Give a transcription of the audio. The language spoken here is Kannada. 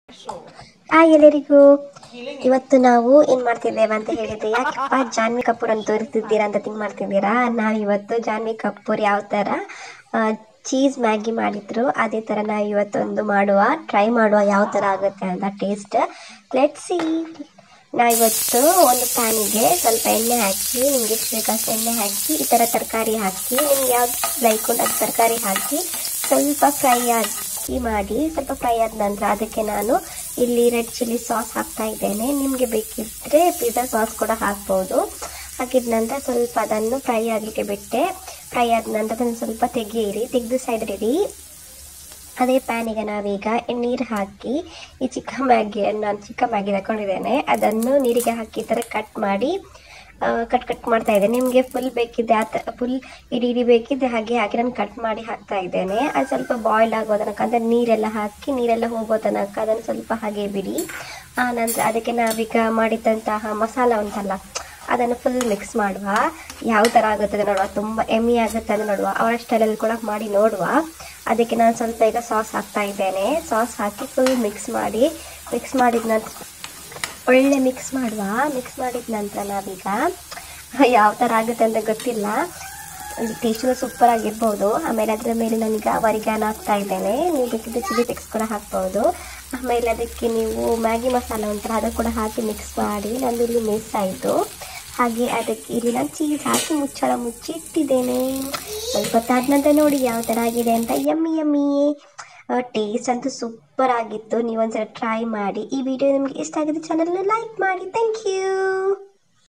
ಹಾಯ್ ಎಲ್ಲರಿಗೂ ಇವತ್ತು ನಾವು ಏನ್ ಮಾಡ್ತಿದ್ದೇವೆ ಅಂತ ಹೇಳಿದ್ರೆ ಯಾಕಪ್ಪ ಜಾನ್ವಿ ಕಪೂರ್ ಅಂತ ತೋರಿಸ್ತಿದ್ದೀರಾ ಅಂತ ಥಿಂಕ್ ಮಾಡ್ತಿದ್ದೀರಾ ನಾವು ಇವತ್ತು ಜಾನ್ವಿ ಕಪೂರ್ ಯಾವ ಥರ ಚೀಸ್ ಮ್ಯಾಗಿ ಮಾಡಿದ್ರು ಅದೇ ಥರ ನಾವು ಇವತ್ತೊಂದು ಮಾಡುವ ಟ್ರೈ ಮಾಡುವ ಯಾವ ಥರ ಆಗುತ್ತೆ ಅಂತ ಟೇಸ್ಟ್ ಲೆಟ್ ಸಿ ನಾವಿವತ್ತು ಒಂದು ಪ್ಯಾನಿಗೆ ಸ್ವಲ್ಪ ಎಣ್ಣೆ ಹಾಕಿ ನಿಮ್ಗೆ ಎಷ್ಟು ಬೇಕಷ್ಟು ಎಣ್ಣೆ ಹಾಕಿ ಈ ಥರ ತರಕಾರಿ ಹಾಕಿ ನಿಮ್ಗೆ ಯಾವ್ದು ಲೈಕ್ ಉಂಟು ಅದು ತರಕಾರಿ ಹಾಕಿ ಸ್ವಲ್ಪ ಫ್ರೈ ಹಾಕಿ ಮಾಡಿ ಸ್ವಲ್ಪ ಫ್ರೈ ಆದ ನಂತರ ಅದಕ್ಕೆ ನಾನು ಇಲ್ಲಿ ರೆಡ್ ಚಿಲ್ಲಿ ಸಾಸ್ ಹಾಕ್ತಾ ಇದ್ದೇನೆ ನಿಮಗೆ ಬೇಕಿದ್ರೆ ಪಿಜ್ಜಾ ಸಾಸ್ ಕೂಡ ಹಾಕ್ಬೋದು ಹಾಕಿದ ನಂತರ ಸ್ವಲ್ಪ ಅದನ್ನು ಫ್ರೈ ಆಗಲಿಕ್ಕೆ ಬಿಟ್ಟೆ ಫ್ರೈ ಆದ ನಂತರ ಅದನ್ನು ಸ್ವಲ್ಪ ತೆಗೆಯಿರಿ ತೆಗೆದು ಸೈಡ್ ಇಡಿ ಅದೇ ಪ್ಯಾನಿಗೆ ನಾವೀಗ ನೀರು ಹಾಕಿ ಈ ಚಿಕ್ಕ ಮ್ಯಾಗಿಯನ್ನು ನಾನು ಚಿಕ್ಕ ಮ್ಯಾಗಿ ತಗೊಂಡಿದ್ದೇನೆ ಅದನ್ನು ನೀರಿಗೆ ಹಾಕಿ ಈ ಥರ ಕಟ್ ಮಾಡಿ ಕಟ್ ಕಟ್ ಮಾಡ್ತಾ ಇದ್ದೇನೆ ನಿಮಗೆ ಫುಲ್ ಬೇಕಿದ್ದೆ ಆ ಥರ ಫುಲ್ ಇಡೀ ಇಡೀ ಬೇಕಿದ್ದೆ ಹಾಗೆ ಹಾಕಿ ನಾನು ಕಟ್ ಮಾಡಿ ಹಾಕ್ತಾ ಇದ್ದೇನೆ ಅದು ಸ್ವಲ್ಪ ಬಾಯ್ಲ್ ಆಗೋ ತನಕ ಅಂದರೆ ನೀರೆಲ್ಲ ಹಾಕಿ ನೀರೆಲ್ಲ ಹೋಗೋ ತನಕ ಅದನ್ನು ಸ್ವಲ್ಪ ಹಾಗೆ ಬಿಡಿ ಆ ನಂತರ ಅದಕ್ಕೆ ನಾವೀಗ ಮಾಡಿದಂತಹ ಮಸಾಲ ಉಂಟಲ್ಲ ಅದನ್ನು ಫುಲ್ ಮಿಕ್ಸ್ ಮಾಡುವ ಯಾವ ಥರ ಆಗುತ್ತದೆ ನೋಡುವ ತುಂಬ ಎಮ್ಮಿ ಆಗುತ್ತೆ ಅಂತ ನೋಡುವ ಅವರ ಸ್ಟೈಲಲ್ಲಿ ಕೂಡ ಮಾಡಿ ನೋಡುವ ಅದಕ್ಕೆ ನಾನು ಸ್ವಲ್ಪ ಈಗ ಸಾಸ್ ಹಾಕ್ತಾ ಇದ್ದೇನೆ ಸಾಸ್ ಹಾಕಿ ಫುಲ್ ಮಿಕ್ಸ್ ಮಾಡಿ ಮಿಕ್ಸ್ ಮಾಡಿದ ನಂತರ ಒಳ್ಳೆ ಮಿಕ್ಸ್ ಮಾಡುವ ಮಿಕ್ಸ್ ಮಾಡಿದ ನಂತರ ನಾವೀಗ ಯಾವ ಥರ ಆಗುತ್ತೆ ಅಂತ ಗೊತ್ತಿಲ್ಲ ಟೇಸ್ಟು ಸೂಪರ್ ಆಗಿರ್ಬೋದು ಆಮೇಲೆ ಅದರ ಮೇಲೆ ನಾನೀಗ ಅವರಿಗಾನ ಹಾಕ್ತಾ ಇದ್ದೇನೆ ನೀವು ಬೇಕಿದ್ರೆ ಚಿಲ್ಲಿ ಫ್ಲೆಕ್ಸ್ ಕೂಡ ಹಾಕ್ಬೋದು ಆಮೇಲೆ ಅದಕ್ಕೆ ನೀವು ಮ್ಯಾಗಿ ಮಸಾಲ ಉಂಟಲ್ಲ ಅದು ಕೂಡ ಹಾಕಿ ಮಿಕ್ಸ್ ಮಾಡಿ ನಂದು ಇಲ್ಲಿ ಮಿಸ್ ಆಯಿತು ಹಾಗೆ ಅದಕ್ಕೆ ಇಲ್ಲಿ ನಾನು ಚೀಸ್ ಹಾಕಿ ಮುಚ್ಚಳ ಮುಚ್ಚಿ ಇಟ್ಟಿದ್ದೇನೆ ಸ್ವಲ್ಪ ಹೊತ್ತಾದ ನಂತರ ನೋಡಿ ಯಾವ ಥರ ಆಗಿದೆ ಅಂತ ಯಮ್ಮಿ ಯಮ್ಮಿ ಟೇಸ್ಟ್ ಅಂತೂ ಸೂಪರ್ ಆಗಿತ್ತು ನೀವೊಂದ್ಸಲ ಟ್ರೈ ಮಾಡಿ ಈ ವಿಡಿಯೋ ನಿಮಗೆ ಇಷ್ಟ ಆಗಿದೆ ಚಾನಲ್ನ ಲೈಕ್ ಮಾಡಿ ಥ್ಯಾಂಕ್ ಯು